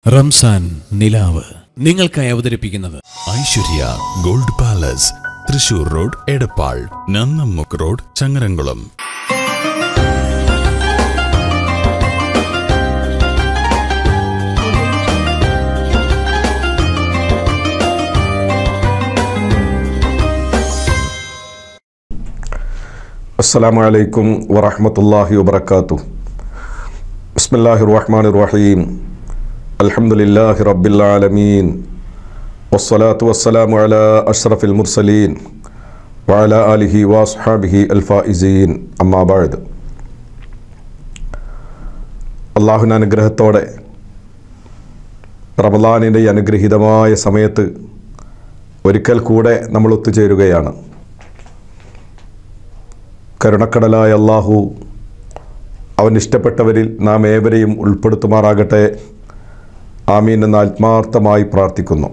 റംസാൻ നിലാവ് നിങ്ങൾക്കായി അവതരിപ്പിക്കുന്നത് Aishwarya gold palace Thrissur road Edappal Nannammukku road Changaramkulam السلام عليكم ورحمة الله وبركاته بسم الله الرحمن الرحيم الحمد لله رب العالمين والصلاة والسلام على أشرف المرسلين وعلى آله وأصحابه الفائزين أما بعد അള്ളാഹുവിൻ്റെ അനുഗ്രഹത്തോടെ റമലാനിൻ്റെ ഈ അനുഗ്രഹീതമായ സമയത്ത് ഒരിക്കൽ കൂടെ നമ്മൾ ഒത്തുചേരുകയാണ് കരുണക്കടലായ അള്ളാഹു അവൻ ഇഷ്ടപ്പെട്ടവരിൽ നാം ഏവരെയും ഉൾപ്പെടുത്തുമാറാകട്ടെ ആമീൻ എന്ന് ആത്മാർത്ഥമായി പ്രാർത്ഥിക്കുന്നു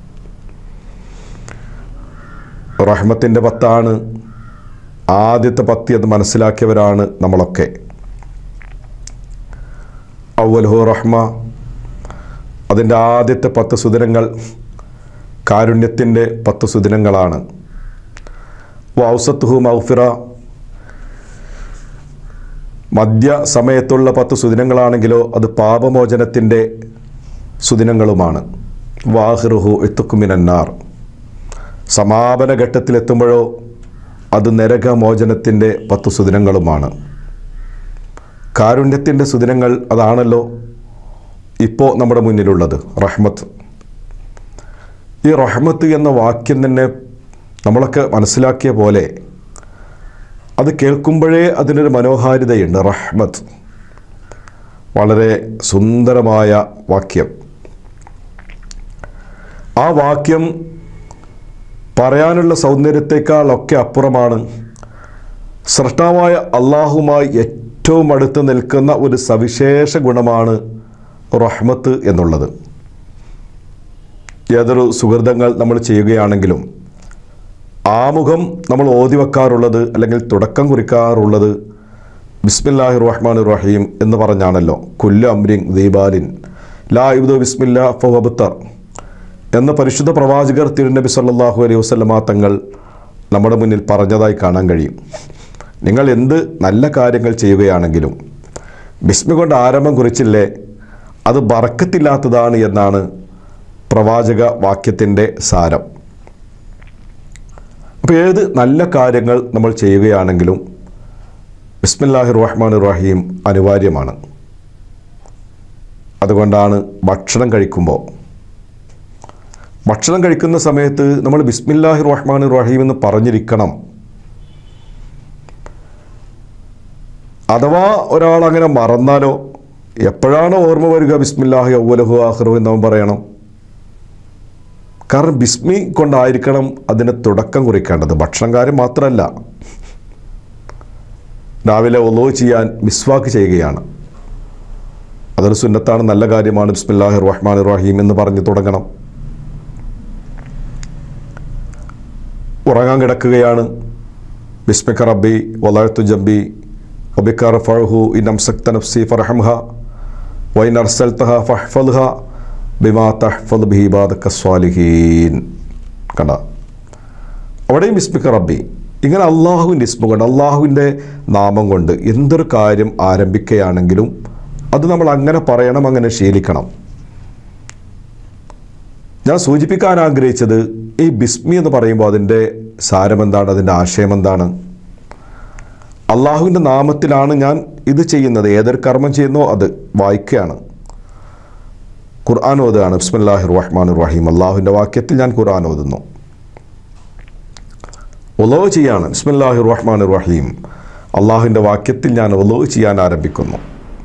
റഹ്മത്തിൻ്റെ പത്താണ് ആദ്യത്തെ പത്തി എന്ന് മനസ്സിലാക്കിയവരാണ് നമ്മളൊക്കെ ഔവൽഹു റഹ്മ അതിൻ്റെ ആദ്യത്തെ പത്ത് സുദിനങ്ങൾ കാരുണ്യത്തിൻ്റെ പത്ത് സുദിനങ്ങളാണ് വൗസത്തുഹു മൗഫിറ മധ്യ സമയത്തുള്ള പത്ത് സുദിനങ്ങളാണെങ്കിലോ അത് പാപമോചനത്തിൻ്റെ സുദിനങ്ങളുമാണ് വാഹിറുഹു എത്തുക്കുമിനന്നാർ സമാപന ഘട്ടത്തിലെത്തുമ്പോഴോ അത് നരകമോചനത്തിൻ്റെ പത്ത് സുദിനങ്ങളുമാണ് കാരുണ്യത്തിൻ്റെ സുദിനങ്ങൾ അതാണല്ലോ ഇപ്പോൾ നമ്മുടെ മുന്നിലുള്ളത് റഹ്മത്ത് ഈ റഹ്മത്ത് എന്ന വാക്യം തന്നെ നമ്മളൊക്കെ മനസ്സിലാക്കിയ പോലെ അത് കേൾക്കുമ്പോഴേ അതിനൊരു മനോഹാരിതയുണ്ട് റഹ്മത്ത് വളരെ സുന്ദരമായ വാക്യം ആ വാക്യം പറയാനുള്ള സൗന്ദര്യത്തെക്കാളൊക്കെ അപ്പുറമാണ് സൃഷ്ടാവായ അള്ളാഹുമായി ഏറ്റവും അടുത്ത് നിൽക്കുന്ന ഒരു സവിശേഷ ഗുണമാണ് റഹ്മത്ത് എന്നുള്ളത് ഏതൊരു സുഹൃതങ്ങൾ നമ്മൾ ചെയ്യുകയാണെങ്കിലും ആമുഖം നമ്മൾ ഓതി വെക്കാറുള്ളത് അല്ലെങ്കിൽ തുടക്കം കുറിക്കാറുള്ളത് ബിസ്മില്ലാഹി റഹ്മാൻ റഹീം എന്ന് പറഞ്ഞാണല്ലോ കുല്ല അമ്രിൻ ദീപാലിൻ ലാ ഇബ്ദു ബിസ്മില്ല ഫവബത്തർ എന്ന പരിശുദ്ധ പ്രവാചകർ തിരുനബി സല്ലല്ലാഹു അലൈഹി വസല്ലമ തങ്ങൾ നമ്മുടെ മുന്നിൽ പറഞ്ഞതായി കാണാൻ കഴിയും നിങ്ങൾ എന്ത് നല്ല കാര്യങ്ങൾ ചെയ്യുകയാണെങ്കിലും ബിസ്മി കൊണ്ട് ആരംഭം കുറിച്ചില്ലേ അത് ബറക്കത്തില്ലാത്തതാണ് എന്നാണ് പ്രവാചക വാക്യത്തിൻ്റെ സാരം അപ്പോൾ ഏത് നല്ല കാര്യങ്ങൾ നമ്മൾ ചെയ്യുകയാണെങ്കിലും ബിസ്മില്ലാഹി റഹ്മാൻ റഹീം അനിവാര്യമാണ് അതുകൊണ്ടാണ് ഭക്ഷണം കഴിക്കുമ്പോൾ ഭക്ഷണം കഴിക്കുന്ന സമയത്ത് നമ്മൾ ബിസ്മില്ലാഹി റഹ്മാൻ റഹീം എന്ന് പറഞ്ഞിരിക്കണം അഥവാ ഒരാൾ അങ്ങനെ മറന്നാലോ എപ്പോഴാണോ ഓർമ്മ വരിക ബിസ്മില്ലാഹി ഔവലഹു ആഹ്റു എന്ന് അവൻ പറയണം കാരണം ബിസ്മി കൊണ്ടായിരിക്കണം അതിന് തുടക്കം കുറിക്കേണ്ടത് ഭക്ഷണം കാര്യം മാത്രമല്ല രാവിലെ ഒലോ ചെയ്യാൻ മിസ്വാക്ക് ചെയ്യുകയാണ് അതൊരു സുന്നത്താണ് നല്ല കാര്യമാണ് ബിസ്മില്ലാഹി റഹ്മാൻ റഹീം എന്ന് പറഞ്ഞ് തുടങ്ങണം ഉറങ്ങാൻ കിടക്കുകയാണ് ബിസ്മിക്ക റബ്ബി വലാഴ്ത്തു ജംബി ഒബിക്ക റഫഹു ഇൻ അംസക്ത നഫ്സി ഫർഹംഹ വൈൻ അർസൽത്തഹ ഫഹ്ഫൽഹ ബിമാ തഹ്ഫദ് ബിഹിബാദക്ക സ്വാലിഹീൻ കണ്ട അവിടെയും ഇസ്മിക്ക റബ്ബി ഇങ്ങനെ അള്ളാഹുവിൻ്റെ ഇസ്മ കൊണ്ട് അള്ളാഹുവിൻ്റെ നാമം കൊണ്ട് എന്തൊരു കാര്യം ആരംഭിക്കുകയാണെങ്കിലും അത് നമ്മൾ അങ്ങനെ പറയണം അങ്ങനെ ശീലിക്കണം ഞാൻ സൂചിപ്പിക്കാൻ ആഗ്രഹിച്ചത് ഈ ബിസ്മി എന്ന് പറയുമ്പോൾ അതിൻ്റെ സാരം എന്താണ് അതിൻ്റെ ആശയം എന്താണ് അള്ളാഹുവിൻ്റെ നാമത്തിലാണ് ഞാൻ ഇത് ചെയ്യുന്നത് ഏതൊരു കർമ്മം ചെയ്യുന്നോ അത് വായിക്കുകയാണ് ഖുർആൻ ഓതുകയാണ് ബിസ്മില്ലാഹി റഹ്മാൻ റഹീം അള്ളാഹുവിൻ്റെ വാക്യത്തിൽ ഞാൻ ഖുർആൻ ഓതുന്നു ഒലോ ചെയ്യാണ് ബിസ്മില്ലാഹി റഹ്മാൻ റഹീം അള്ളാഹുവിൻ്റെ വാക്യത്തിൽ ഞാൻ ഒലോ ചെയ്യാൻ ആരംഭിക്കുന്നു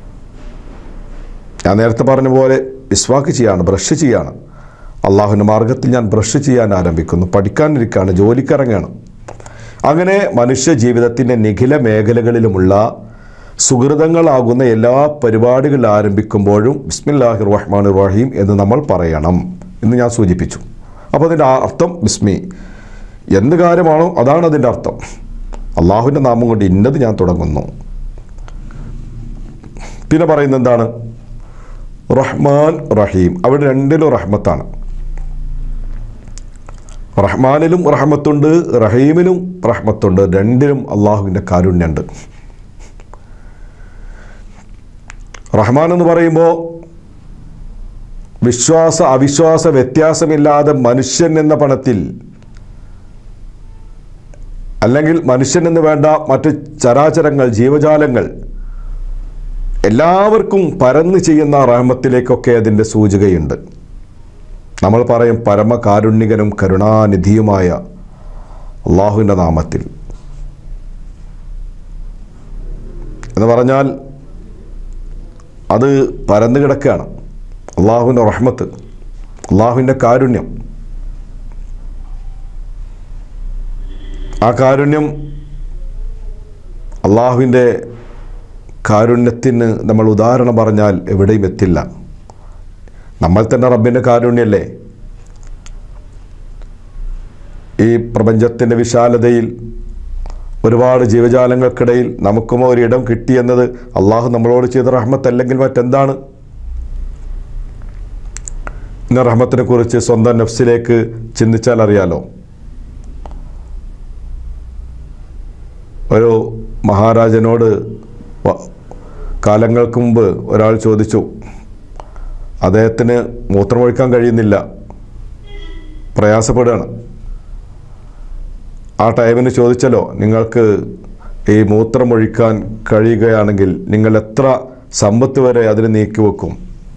ഞാൻ നേരത്തെ പറഞ്ഞ പോലെ വിസ്വാക്ക് ചെയ്യാണ് ബ്രഷ് ചെയ്യാണ് അള്ളാഹുവിൻ്റെ മാർഗത്തിൽ ഞാൻ ബ്രഷ് ചെയ്യാൻ ആരംഭിക്കുന്നു പഠിക്കാനിരിക്കുകയാണ് ജോലിക്കിറങ്ങുകയാണ് അങ്ങനെ മനുഷ്യ ജീവിതത്തിൻ്റെ നിഖില മേഖലകളിലുമുള്ള സുഹൃതങ്ങളാകുന്ന എല്ലാ പരിപാടികൾ ആരംഭിക്കുമ്പോഴും ബിസ്മില്ലാഹി റഹ്മാൻ റഹീം എന്ന് നമ്മൾ പറയണം എന്ന് ഞാൻ സൂചിപ്പിച്ചു അപ്പോൾ അതിൻ്റെ അർത്ഥം ബിസ്മി എന്ത് കാര്യമാണോ അതാണ് അതിൻ്റെ അർത്ഥം അള്ളാഹുവിൻ്റെ നാമം കൊണ്ട് ഇന്നത് ഞാൻ തുടങ്ങുന്നു പിന്നെ പറയുന്നത് എന്താണ് റഹ്മാൻ റഹീം അവിടെ രണ്ടിലും റഹ്മത്താണ് റഹ്മാനിലും റഹ്മത്തുണ്ട് റഹീമിലും റഹ്മത്തുണ്ട് രണ്ടിലും അള്ളാഹുവിൻ്റെ കാരുണ്യമുണ്ട് റഹ്മാൻ എന്ന് പറയുമ്പോൾ വിശ്വാസ അവിശ്വാസ വ്യത്യാസമില്ലാതെ മനുഷ്യൻ എന്ന പണത്തിൽ അല്ലെങ്കിൽ മനുഷ്യൻ എന്ന് വേണ്ട മറ്റ് ചരാചരങ്ങൾ ജീവജാലങ്ങൾ എല്ലാവർക്കും പരന്ന് ചെയ്യുന്ന റഹ്മത്തിലേക്കൊക്കെ അതിൻ്റെ സൂചികയുണ്ട് നമ്മൾ പറയും പരമകാരുണ്യകനും കരുണാനിധിയുമായ അള്ളാഹുവിൻ്റെ നാമത്തിൽ എന്ന് പറഞ്ഞാൽ അത് പരന്നു കിടക്കുകയാണ് അള്ളാഹുവിൻ്റെ റഹ്മത്ത് അള്ളാഹുവിൻ്റെ കാരുണ്യം ആ കാരുണ്യം അള്ളാഹുവിൻ്റെ കാരുണ്യത്തിന് നമ്മൾ ഉദാഹരണം പറഞ്ഞാൽ എവിടെയും എത്തില്ല നമ്മൾ തന്നെ റബ്ബിൻ്റെ കാരുണ്യല്ലേ ഈ പ്രപഞ്ചത്തിൻ്റെ വിശാലതയിൽ ഒരുപാട് ജീവജാലങ്ങൾക്കിടയിൽ നമുക്കും ഒരിടം കിട്ടിയെന്നത് അള്ളാഹു നമ്മളോട് ചെയ്ത റഹ്മത്ത് അല്ലെങ്കിൽ മറ്റെന്താണ് ഇന്ന റഹ്മത്തിനെ കുറിച്ച് സ്വന്തം നഫ്സിലേക്ക് ചിന്തിച്ചാൽ അറിയാലോ ഒരു മഹാരാജനോട് വ- കാലങ്ങൾക്ക് മുമ്പ് ഒരാൾ ചോദിച്ചു അദ്ദേഹത്തിന് മൂത്രമൊഴിക്കാൻ കഴിയുന്നില്ല പ്രയാസപ്പെടുകയാണ് ആ ടൈമിന് ചോദിച്ചല്ലോ നിങ്ങൾക്ക് ഈ മൂത്രമൊഴിക്കാൻ കഴിയുകയാണെങ്കിൽ നിങ്ങൾ എത്ര സമ്പത്ത് വരെ അതിന് നീക്കി വെക്കും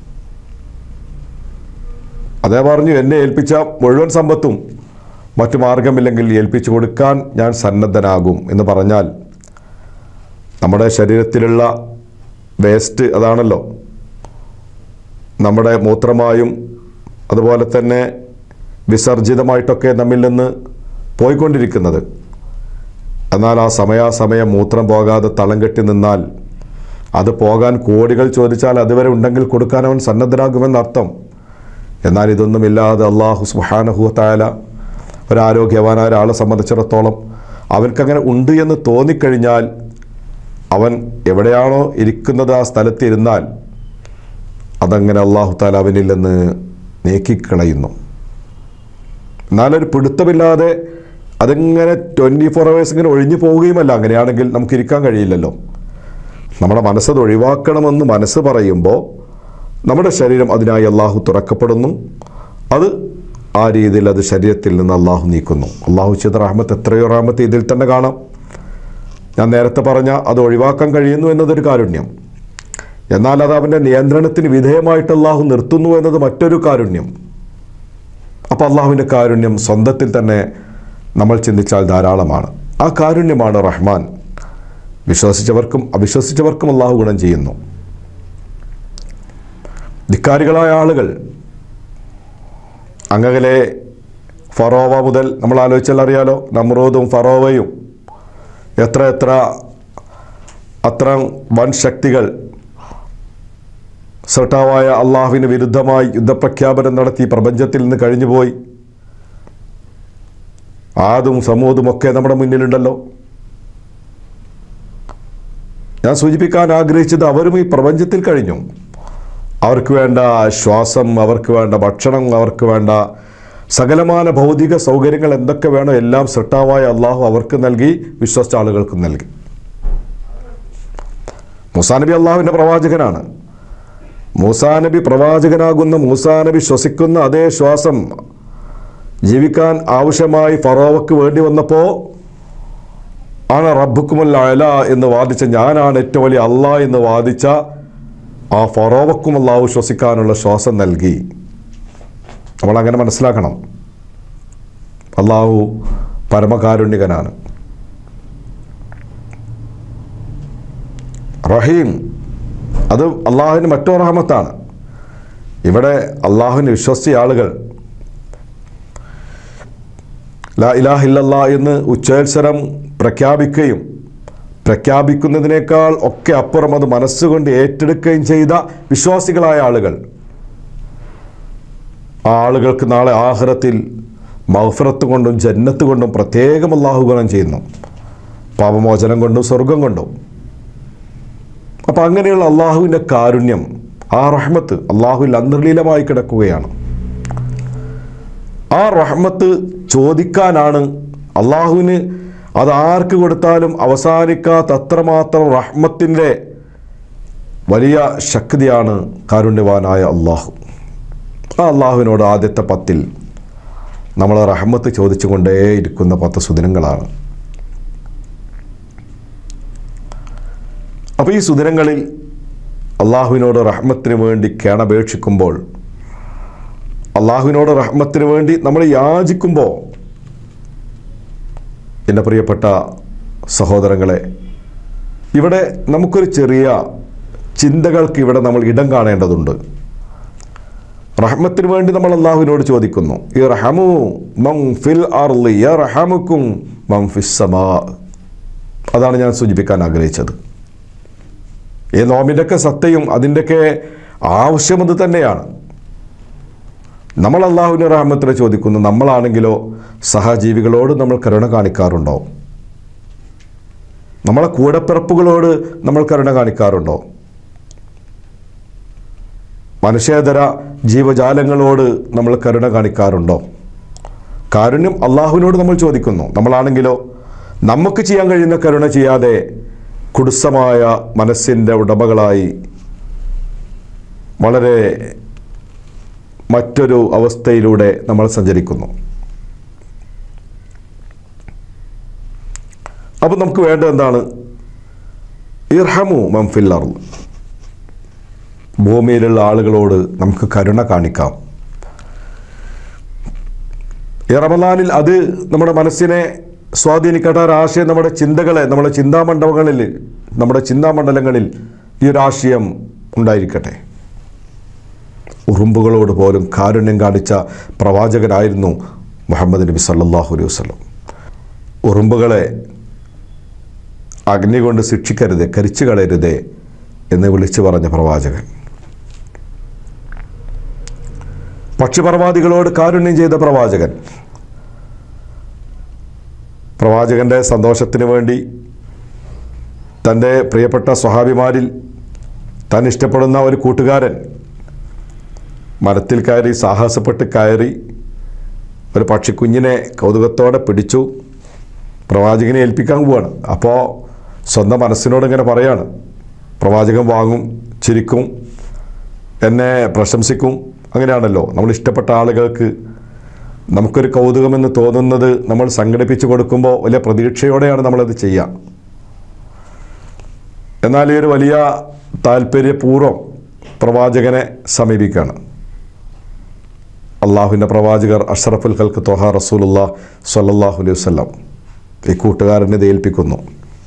അതേ പറഞ്ഞു എന്നെ ഏൽപ്പിച്ച മുഴുവൻ സമ്പത്തും മറ്റു മാർഗമില്ലെങ്കിൽ ഏൽപ്പിച്ചു കൊടുക്കാൻ ഞാൻ സന്നദ്ധനാകും എന്ന് പറഞ്ഞാൽ നമ്മുടെ ശരീരത്തിലുള്ള വേസ്റ്റ് അതാണല്ലോ നമ്മുടെ മൂത്രമായും അതുപോലെ തന്നെ വിസർജിതമായിട്ടൊക്കെ നമ്മിൽ നിന്ന് പോയിക്കൊണ്ടിരിക്കുന്നത് എന്നാൽ ആ സമയാസമയം മൂത്രം പോകാതെ തളം കെട്ടി നിന്നാൽ അത് പോകാൻ കോടികൾ ചോദിച്ചാൽ അതുവരെ ഉണ്ടെങ്കിൽ കൊടുക്കാൻ അവൻ സന്നദ്ധനാകുമെന്നർത്ഥം എന്നാൽ ഇതൊന്നുമില്ലാതെ അള്ളാഹു സുഹാനഹുത്തായ ഒരാരോഗ്യവാനായ ഒരാളെ സംബന്ധിച്ചിടത്തോളം അവൻക്കങ്ങനെ ഉണ്ട് എന്ന് തോന്നിക്കഴിഞ്ഞാൽ അവൻ എവിടെയാണോ ഇരിക്കുന്നത് ആ സ്ഥലത്ത് ഇരുന്നാൽ അതങ്ങനെ അള്ളാഹു താല അവനിൽ നിന്ന് നീക്കിക്കളയുന്നു എന്നാലൊരു പിടുത്തമില്ലാതെ അതിങ്ങനെ ട്വൻറ്റി ഫോർ അവേഴ്സ് ഇങ്ങനെ ഒഴിഞ്ഞു പോവുകയുമല്ല അങ്ങനെയാണെങ്കിൽ നമുക്ക് ഇരിക്കാൻ കഴിയില്ലല്ലോ നമ്മുടെ മനസ്സത് ഒഴിവാക്കണമെന്ന് മനസ്സ് പറയുമ്പോൾ നമ്മുടെ ശരീരം അതിനായി അള്ളാഹു തുറക്കപ്പെടുന്നു അത് ആ രീതിയിൽ അത് ശരീരത്തിൽ നിന്ന് അള്ളാഹു നീക്കുന്നു അള്ളാഹു ചെയ്ത റഹ്മത്ത് എത്രയോ റഹ്മത്ത് ഇതിൽ തന്നെ കാണാം ഞാൻ നേരത്തെ പറഞ്ഞ അത് ഒഴിവാക്കാൻ കഴിയുന്നു എന്നതൊരു കാരുണ്യം എന്നാൽ അത് അവൻ്റെ നിയന്ത്രണത്തിന് വിധേയമായിട്ട് അള്ളാഹു നിർത്തുന്നു എന്നത് മറ്റൊരു കാരുണ്യം അപ്പോൾ അള്ളാഹുവിൻ്റെ കാരുണ്യം സ്വന്തത്തിൽ തന്നെ നമ്മൾ ചിന്തിച്ചാൽ ധാരാളമാണ് ആ കാരുണ്യമാണ് റഹ്മാൻ വിശ്വസിച്ചവർക്കും അവിശ്വസിച്ചവർക്കും അള്ളാഹു ഗുണം ചെയ്യുന്നു ധിക്കാരികളായ ആളുകൾ അങ്ങകലെ ഫറോവ മുതൽ നമ്മൾ ആലോചിച്ചാൽ അറിയാലോ നമ്രൂദും ഫറോവയും എത്ര എത്ര അത്ര വൻ ശക്തികൾ സട്ടാവായ അള്ളാഹുവിന് വിരുദ്ധമായി യുദ്ധപ്രഖ്യാപനം നടത്തി പ്രപഞ്ചത്തിൽ നിന്ന് കഴിഞ്ഞുപോയി ആദും സമൂതും ഒക്കെ നമ്മുടെ മുന്നിലുണ്ടല്ലോ ഞാൻ സൂചിപ്പിക്കാൻ ആഗ്രഹിച്ചത് അവരും ഈ പ്രപഞ്ചത്തിൽ കഴിഞ്ഞു അവർക്ക് വേണ്ട ശ്വാസം അവർക്ക് വേണ്ട ഭക്ഷണം അവർക്ക് വേണ്ട സകലമാന ഭൗതിക സൗകര്യങ്ങൾ എന്തൊക്കെ വേണോ എല്ലാം സൃഷ്ടാവായ അള്ളാഹു അവർക്ക് നൽകി വിശ്വസിച്ച ആളുകൾക്കും നൽകി മൂസാ നബി അള്ളാഹുവിൻ്റെ പ്രവാചകനാണ് മൂസാ നബി പ്രവാചകനാകുന്ന മൂസാ നബി ശ്വസിക്കുന്ന അതേ ശ്വാസം ജീവിക്കാൻ ആവശ്യമായി ഫറോവക്ക് വേണ്ടി വന്നപ്പോൾ ആണ് റബ്ബുക്കുമല്ല അല എന്ന് വാദിച്ച ഞാനാണ് ഏറ്റവും വലിയ അള്ളാ എന്ന് വാദിച്ച ആ ഫറോവക്കും അള്ളാഹു ശ്വസിക്കാനുള്ള ശ്വാസം നൽകി നമ്മളങ്ങനെ മനസ്സിലാക്കണം അള്ളാഹു പരമകാരുണ്യകനാണ് റഹീം അത് അള്ളാഹുവിന് മറ്റോ റഹമത്താണ് ഇവിടെ അള്ളാഹുവിനെ വിശ്വസിച്ച ആളുകൾ ലാ ഇലാഹില്ലല്ലാ എന്ന് ഉച്ചേത്സരം പ്രഖ്യാപിക്കുകയും പ്രഖ്യാപിക്കുന്നതിനേക്കാൾ ഒക്കെ അപ്പുറം അത് മനസ്സുകൊണ്ട് ഏറ്റെടുക്കുകയും ചെയ്ത വിശ്വാസികളായ ആളുകൾ ആ ആളുകൾക്ക് നാളെ ആഹ്റത്തിൽ മഹഫറത്ത് കൊണ്ടും ജന്നത്ത് കൊണ്ടും പ്രത്യേകം അള്ളാഹു ഗുണം ചെയ്യുന്നു പാപമോചനം കൊണ്ടും സ്വർഗം കൊണ്ടും അപ്പം അങ്ങനെയുള്ള അള്ളാഹുവിൻ്റെ കാരുണ്യം ആ റഹ്മത്ത് അള്ളാഹുവിൽ അന്തർലീലമായി കിടക്കുകയാണ് ആ റഹ്മത്ത് ചോദിക്കാനാണ് അള്ളാഹുവിന് അത് ആർക്ക് കൊടുത്താലും അവസാനിക്കാത്ത അത്രമാത്രം റഹ്മത്തിൻ്റെ വലിയ ശക്തിയാണ് കാരുണ്യവാനായ അള്ളാഹു ആ അള്ളാഹുവിനോട് ആദ്യത്തെ പത്തിൽ നമ്മൾ റഹ്മത്ത് ചോദിച്ചുകൊണ്ടേയിരിക്കുന്ന പത്ത് സുദിനങ്ങളാണ് അപ്പോൾ ഈ സുദിനങ്ങളിൽ അള്ളാഹുവിനോട് റഹ്മത്തിന് വേണ്ടി കേണപേക്ഷിക്കുമ്പോൾ അള്ളാഹുവിനോട് റഹ്മത്തിന് വേണ്ടി നമ്മൾ യാചിക്കുമ്പോൾ എൻ്റെ പ്രിയപ്പെട്ട സഹോദരങ്ങളെ ഇവിടെ നമുക്കൊരു ചെറിയ ചിന്തകൾക്ക് ഇവിടെ നമ്മൾ ഇടം കാണേണ്ടതുണ്ട് റഹ്മത്തിന് വേണ്ടി നമ്മൾ അള്ളാഹുവിനോട് ചോദിക്കുന്നു ഈ റഹമു മം ഫിൽ അർളി റഹമുക്കും മം ഫിസ്സമാ അതാണ് ഞാൻ സൂചിപ്പിക്കാൻ ആഗ്രഹിച്ചത് ഈ നോമിൻ്റെയൊക്കെ സത്യയും അതിൻ്റെയൊക്കെ ആവശ്യം അത് തന്നെയാണ് നമ്മൾ അള്ളാഹുവിൻ്റെ റഹ്മത്തിനെ ചോദിക്കുന്നു നമ്മളാണെങ്കിലോ സഹജീവികളോട് നമ്മൾ കരുണ കാണിക്കാറുണ്ടോ നമ്മളെ കൂടപ്പിറപ്പുകളോട് നമ്മൾ കരുണ കാണിക്കാറുണ്ടോ മനുഷ്യേതര ജീവജാലങ്ങളോട് നമ്മൾ കരുണ കാണിക്കാറുണ്ടോ കാരുണ്യം അള്ളാഹുവിനോട് നമ്മൾ ചോദിക്കുന്നു നമ്മളാണെങ്കിലോ നമുക്ക് ചെയ്യാൻ കഴിയുന്ന കരുണ ചെയ്യാതെ കുടുസമായ മനസ്സിൻ്റെ ഉടമകളായി വളരെ മറ്റൊരു അവസ്ഥയിലൂടെ നമ്മൾ സഞ്ചരിക്കുന്നു അപ്പം നമുക്ക് വേണ്ടത് എന്താണ് ഇർഹമു മംഫിൽ അർള് ഭൂമിയിലുള്ള ആളുകളോട് നമുക്ക് കരുണ കാണിക്കാം ഈ റമദാനിൽ അത് നമ്മുടെ മനസ്സിനെ സ്വാധീനിക്കട്ടെ ആ ഒരു ആശയം നമ്മുടെ ചിന്തകളെ നമ്മുടെ ചിന്താമണ്ഡലങ്ങളിൽ നമ്മുടെ ചിന്താമണ്ഡലങ്ങളിൽ ഈ ഒരു ആശയം ഉണ്ടായിരിക്കട്ടെ ഉറുമ്പുകളോട് പോലും കാരുണ്യം കാണിച്ച പ്രവാചകനായിരുന്നു മുഹമ്മദ് നബി സല്ലല്ലാഹു അലൈഹി വസല്ലം ഉറുമ്പുകളെ അഗ്നി കൊണ്ട് ശിക്ഷിക്കരുത് കരിച്ചു കളയരുതേ എന്ന് വിളിച്ചു പറഞ്ഞ പ്രവാചകൻ പക്ഷിപർവാദികളോട് കാരുണ്യം ചെയ്ത പ്രവാചകൻ പ്രവാചകന്റെ സന്തോഷത്തിന് വേണ്ടി തൻ്റെ പ്രിയപ്പെട്ട സ്വഹാബിമാരിൽ താൻ ഇഷ്ടപ്പെടുന്ന ഒരു കൂട്ടുകാരൻ മരത്തിൽ കയറി സാഹസപ്പെട്ട് കയറി ഒരു പക്ഷിക്കുഞ്ഞിനെ കൗതുകത്തോടെ പിടിച്ചു പ്രവാചകനെ ഏൽപ്പിക്കാൻ പോവാണ് അപ്പോൾ സ്വന്തം മനസ്സിനോട് ഇങ്ങനെ പറയാണ് പ്രവാചകൻ വാങ്ങും ചിരിക്കും എന്നെ പ്രശംസിക്കും അങ്ങനെയാണല്ലോ നമ്മൾ ഇഷ്ടപ്പെട്ട ആളുകൾക്ക് നമുക്കൊരു കൗതുകമെന്ന് തോന്നുന്നത് നമ്മൾ സംഘടിപ്പിച്ചു കൊടുക്കുമ്പോൾ വലിയ പ്രതീക്ഷയോടെയാണ് നമ്മളത് ചെയ്യുക എന്നാൽ ഈ ഒരു വലിയ താല്പര്യപൂർവ്വം പ്രവാചകനെ സമീപിക്കുകയാണ് അള്ളാഹുവിൻ്റെ പ്രവാചകർ അഷ്റഫുൽ ഖൽക്ക് തൊഹ റസൂലുള്ള സല്ലല്ലാഹു അലൈഹി വസല്ലം ഈ കൂട്ടുകാരനെ ഇത് ഏൽപ്പിക്കുന്നു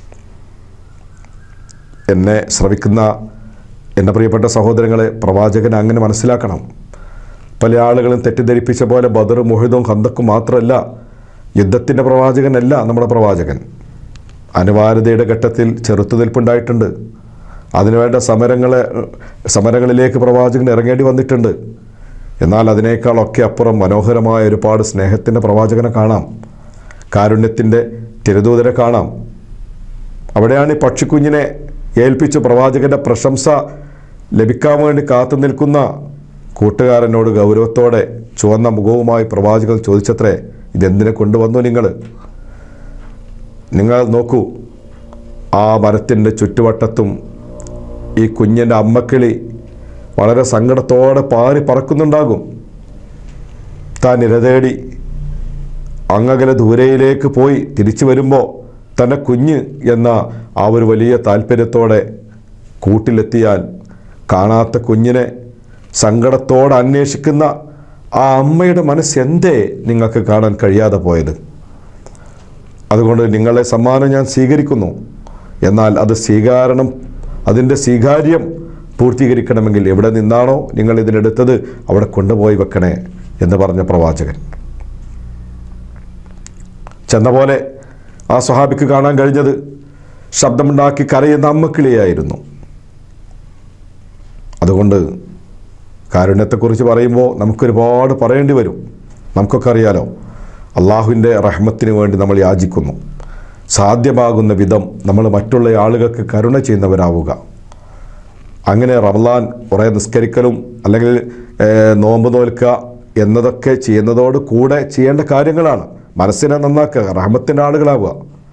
എന്നെ ശ്രവിക്കുന്ന എൻ്റെ പ്രിയപ്പെട്ട സഹോദരങ്ങളെ പ്രവാചകൻ അങ്ങനെ മനസ്സിലാക്കണം പല ആളുകളും തെറ്റിദ്ധരിപ്പിച്ച പോലെ ബദർ മുഹിദും ഹന്തക്കും മാത്രമല്ല യുദ്ധത്തിൻ്റെ പ്രവാചകനല്ല നമ്മുടെ പ്രവാചകൻ അനിവാര്യതയുടെ ഘട്ടത്തിൽ ചെറുത്തുനിൽപ്പുണ്ടായിട്ടുണ്ട് അതിനുവേണ്ട സമരങ്ങളെ സമരങ്ങളിലേക്ക് പ്രവാചകൻ ഇറങ്ങേണ്ടി വന്നിട്ടുണ്ട് എന്നാൽ അതിനേക്കാളൊക്കെ അപ്പുറം മനോഹരമായ ഒരുപാട് സ്നേഹത്തിൻ്റെ പ്രവാചകനെ കാണാം കാരുണ്യത്തിൻ്റെ തിരുദൂതരെ കാണാം അവിടെയാണ് ഈ പക്ഷിക്കുഞ്ഞിനെ ഏൽപ്പിച്ച് പ്രവാചകന്റെ പ്രശംസ ലഭിക്കാൻ വേണ്ടി കാത്തു നിൽക്കുന്ന കൂട്ടുകാരനോട് ഗൗരവത്തോടെ ചുവന്ന മുഖവുമായി പ്രവാചകൻ ചോദിച്ചത്രേ ഇതെന്തിനെ കൊണ്ടുവന്നു നിങ്ങൾ നിങ്ങൾ നോക്കൂ ആ മരത്തിൻ്റെ ചുറ്റുവട്ടത്തും ഈ കുഞ്ഞിൻ്റെ അമ്മക്കിളി വളരെ സങ്കടത്തോടെ പാറി പറക്കുന്നുണ്ടാകും താൻ ഇരതേടി അങ്ങകലെ ദൂരയിലേക്ക് പോയി തിരിച്ചു വരുമ്പോൾ തൻ്റെ കുഞ്ഞ് എന്ന ആ ഒരു വലിയ താല്പര്യത്തോടെ കൂട്ടിലെത്തിയാൽ കാണാത്ത കുഞ്ഞിനെ സങ്കടത്തോടെ അന്വേഷിക്കുന്ന ആ അമ്മയുടെ മനസ്സ് എന്തേ നിങ്ങൾക്ക് കാണാൻ കഴിയാതെ പോയത് അതുകൊണ്ട് നിങ്ങളെ സമ്മാനം ഞാൻ സ്വീകരിക്കുന്നു എന്നാൽ അത് സ്വീകാരണം അതിൻ്റെ സ്വീകാര്യം പൂർത്തീകരിക്കണമെങ്കിൽ എവിടെ നിന്നാണോ നിങ്ങൾ ഇതിനെടുത്തത് അവിടെ കൊണ്ടുപോയി വെക്കണേ എന്ന് പറഞ്ഞ പ്രവാചകൻ ചെന്ന പോലെ ആ സ്വഹാബിക്ക് കാണാൻ കഴിഞ്ഞത് ശബ്ദമുണ്ടാക്കി കരയുന്ന അമ്മക്കിളിയായിരുന്നു അതുകൊണ്ട് കാരുണ്യത്തെക്കുറിച്ച് പറയുമ്പോൾ നമുക്കൊരുപാട് പറയേണ്ടി വരും നമുക്കൊക്കെ അറിയാലോ അള്ളാഹുവിൻ്റെ റഹ്മത്തിന് വേണ്ടി നമ്മൾ യാചിക്കുന്നു സാധ്യമാകുന്ന വിധം നമ്മൾ മറ്റുള്ള ആളുകൾക്ക് കരുണ ചെയ്യുന്നവരാവുക അങ്ങനെ റമലാൻ കുറേ നിസ്കരിക്കലും അല്ലെങ്കിൽ ഏഹ്, നോമ്പ് നോൽക്കുക എന്നതൊക്കെ ചെയ്യുന്നതോട് കൂടെ ചെയ്യേണ്ട കാര്യങ്ങളാണ് മനസ്സിനെ നന്നാക്കുക റഹമത്തിൻ്റെ ആളുകളാവുക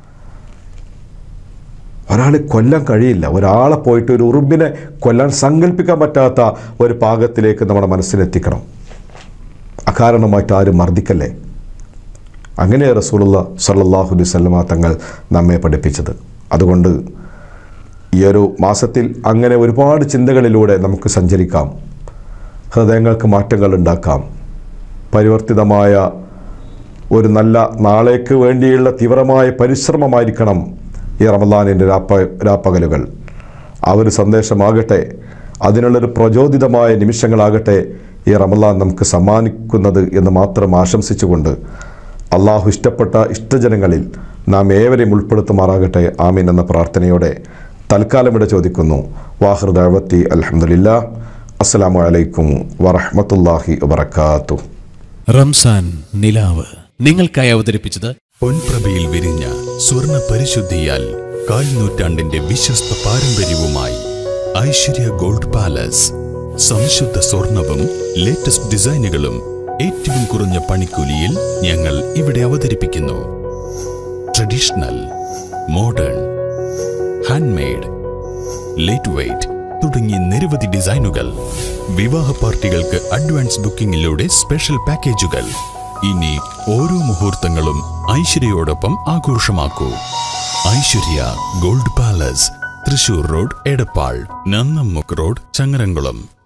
ഒരാൾ കൊല്ലാൻ കഴിയില്ല ഒരാളെ പോയിട്ട് ഒരു ഉറുമ്പിനെ കൊല്ലാൻ സങ്കല്പിക്കാൻ പറ്റാത്ത ഒരു പാകത്തിലേക്ക് നമ്മുടെ മനസ്സിലെത്തിക്കണം അകാരണമായിട്ട് ആരും മർദ്ദിക്കല്ലേ അങ്ങനെ റസൂലുള്ള സല്ലല്ലാഹു അലൈഹി വസല്ലമ തങ്ങൾ നമ്മെ പഠിപ്പിച്ചത് അതുകൊണ്ട് ഈ ഒരു മാസത്തിൽ അങ്ങനെ ഒരുപാട് ചിന്തകളിലൂടെ നമുക്ക് സഞ്ചരിക്കാം ഹൃദയങ്ങൾക്ക് മാറ്റങ്ങൾ ഉണ്ടാക്കാം പരിവർത്തിതമായ ഒരു നല്ല നാളേക്ക് വേണ്ടിയുള്ള തീവ്രമായ പരിശ്രമമായിരിക്കണം ഈ റമദാനിൻ്റെ രാപ്പ രാപ്പകലുകൾ ആ ഒരു സന്ദേശമാകട്ടെ അതിനുള്ളൊരു പ്രചോദിതമായ നിമിഷങ്ങളാകട്ടെ ഈ റമദാൻ നമുക്ക് സമ്മാനിക്കുന്നത് എന്ന് മാത്രം ആശംസിച്ചുകൊണ്ട് അള്ളാഹു ഇഷ്ടപ്പെട്ട ഇഷ്ടജനങ്ങളിൽ നാം ഏവരെയും ഉൾപ്പെടുത്തുമാറാകട്ടെ ആമീൻ എന്ന പ്രാർത്ഥനയോടെ തൽക്കാലം ഇവിടെ ചോദിക്കുന്നു വാഹൃ ദഴവത്തി അലഹമുല്ല അസ്സലാമു അലൈക്കും വറഹ്മത്തുള്ളാഹി വബർക്കാത്തു റംസാൻ നിലാവ് നിങ്ങൾക്കായി അവതരിപ്പിച്ചത് പൊൻപ്രഭയിൽ വിരിഞ്ഞ സ്വർണ പരിശുദ്ധിയാൽ കാൽ നൂറ്റാണ്ടിന്റെ വിശ്വസ്ത പാരമ്പര്യവുമായി ഐശ്വര്യ ഗോൾഡ് പാലസ് സംശുദ്ധ സ്വർണവും ലേറ്റസ്റ്റ് ഡിസൈനുകളും ഏറ്റവും കുറഞ്ഞ പണിക്കൂലിയിൽ ഞങ്ങൾ ഇവിടെ അവതരിപ്പിക്കുന്നു traditional modern handmade light weight തുടങ്ങി നിരവധി ഡിസൈനുകൾ വിവാഹ പാർട്ടികൾക്ക് അഡ്വാൻസ് ബുക്കിംഗിലൂടെ സ്പെഷ്യൽ പാക്കേജുകൾ ഇനി ഓരോ മുഹൂർത്തങ്ങളും ഐശ്വര്യയോടൊപ്പം ആഘോഷമാക്കൂ Aishwarya gold palace Thrissur road Edappal Nannammukku road Changaramkulam